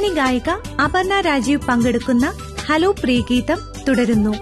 പിന്നണി ഗായിക അപർണ രാജീവ് പങ്കെടുക്കുന്ന ഹലോ പ്രിയഗീതം തുടരുന്നു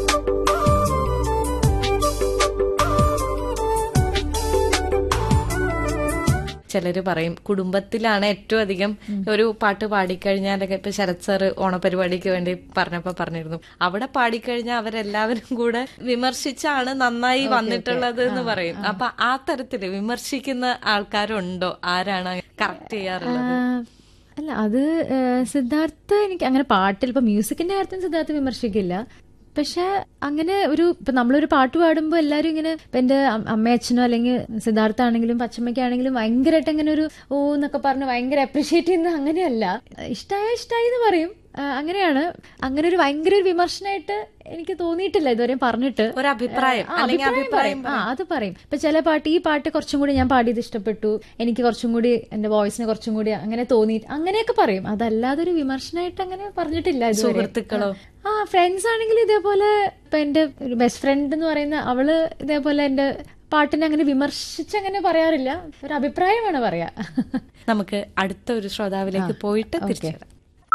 ചിലര് പറയും കുടുംബത്തിലാണ് ഏറ്റവും അധികം ഒരു പാട്ട് പാടിക്കഴിഞ്ഞാലൊക്കെ ഇപ്പൊ ശരത് സാറ് ഓണപരിപാടിക്ക് വേണ്ടി പറഞ്ഞപ്പോ പറഞ്ഞിരുന്നു അവിടെ പാടിക്കഴിഞ്ഞാൽ അവരെല്ലാവരും കൂടെ വിമർശിച്ചാണ് നന്നായി വന്നിട്ടുള്ളത് എന്ന് പറയും അപ്പൊ ആ തരത്തില് വിമർശിക്കുന്ന ആൾക്കാരുണ്ടോ ആരാണ് കറക്റ്റ് ചെയ്യാറുള്ളത് ആ, അല്ല അത് ഏ, സിദ്ധാർത്ഥ് എനിക്ക് അങ്ങനെ പാട്ടിൽ ഇപ്പൊ മ്യൂസിക്കിന്റെ കാര്യത്തിൽ സിദ്ധാർത്ഥ് വിമർശിക്കില്ല പക്ഷെ അങ്ങനെ ഒരു ഇപ്പൊ നമ്മളൊരു പാട്ട് പാടുമ്പോൾ എല്ലാരും ഇങ്ങനെ ഇപ്പൊ എന്റെ അം- അമ്മയച്ഛനോ അല്ലെങ്കിൽ സിദ്ധാർത്ഥ ആണെങ്കിലും പച്ചമ്മയ്ക്കാണെങ്കിലും ഭയങ്കരമായിട്ട് അങ്ങനെ ഒരു ഓ എന്നൊക്കെ പറഞ്ഞ് ഭയങ്കര അപ്രീഷിയേറ്റ് ചെയ്യുന്ന അങ്ങനെയല്ല ഇഷ്ടായ ഇഷ്ടായി എന്ന് പറയും ആ, അങ്ങനെയാണ് അങ്ങനെ ഒരു ഭയങ്കര ഒരു വിമർശനമായിട്ട് എനിക്ക് തോന്നിയിട്ടില്ല ഇതുവരെ പറഞ്ഞിട്ട് ഒരു അഭിപ്രായം ആ, അല്ലെങ്കിൽ അഭിപ്രായം അഭിപ്രായം പറയും. ആ അത് പറയും ഇപ്പൊ ചില പാട്ട് ഈ പാട്ട് കുറച്ചും കൂടി ഞാൻ പാടിയത് ഇഷ്ടപ്പെട്ടു എനിക്ക് കുറച്ചും കൂടി എന്റെ വോയിസിന് കുറച്ചും കൂടി അങ്ങനെ തോന്നി അങ്ങനെയൊക്കെ പറയും അതല്ലാതെ ഒരു വിമർശനമായിട്ട് അങ്ങനെ പറഞ്ഞിട്ടില്ല ഇതുവരെ സുഹൃത്തുക്കളോ? ആ ഫ്രണ്ട്സ് ആണെങ്കിൽ ഇതേപോലെ ഇപ്പൊ എന്റെ ഒരു ബെസ്റ്റ് ഫ്രണ്ട് എന്ന് പറയുന്ന അവള് ഇതേപോലെ എന്റെ പാട്ടിനെ അങ്ങനെ വിമർശിച്ചങ്ങനെ പറയാറില്ല ഒരു അഭിപ്രായമാണ് പറയാ നമുക്ക് അടുത്ത ഒരു ശ്രോതാവിലേക്ക് പോയിട്ട് തിരിച്ചു വരാം.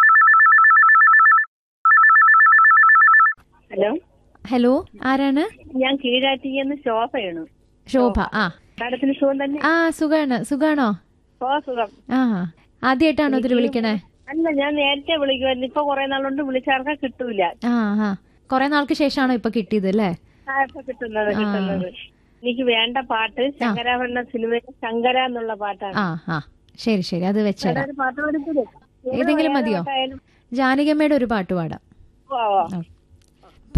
ഹലോ ഹലോ ആരാണ് ഞാൻ കീഴാറ്റിന്ന് ശോഭയാണ് ശോഭ ആ മാഡത്തിന് സുഖം തന്നെ ആ സുഖാണ് സുഖാണോ ഓ സുഖം ആ ആദ്യമായിട്ടാണോ ഇതിൽ വിളിക്കണേ അല്ല ഞാൻ നേരത്തെ വിളിക്കുമായിരുന്നു ഇപ്പൊ കുറെ നാളുകൊണ്ട് വിളിച്ചാർക്കാ കിട്ടൂല ആ ആ കൊറേ നാൾക്ക് ശേഷമാണോ ഇപ്പൊ കിട്ടിയത് അല്ലേ ആ ഇപ്പൊ കിട്ടുന്നത് കിട്ടുന്നത് എനിക്ക് വേണ്ട പാട്ട് ശങ്കരാഭരണ സിനിമയിലെ ശങ്കര എന്നുള്ള പാട്ടാണ് ആ ആ ശരി ശരി അത് വെച്ചേരാം ഒരു പാട്ട് പഠിപ്പില്ലേ ഏതെങ്കിലും മതിയോ പാട്ടായാലും ജാനകിയമ്മയുടെ ഒരു പാട്ട് പാടാം ഓ ഓ. ഓക്കെ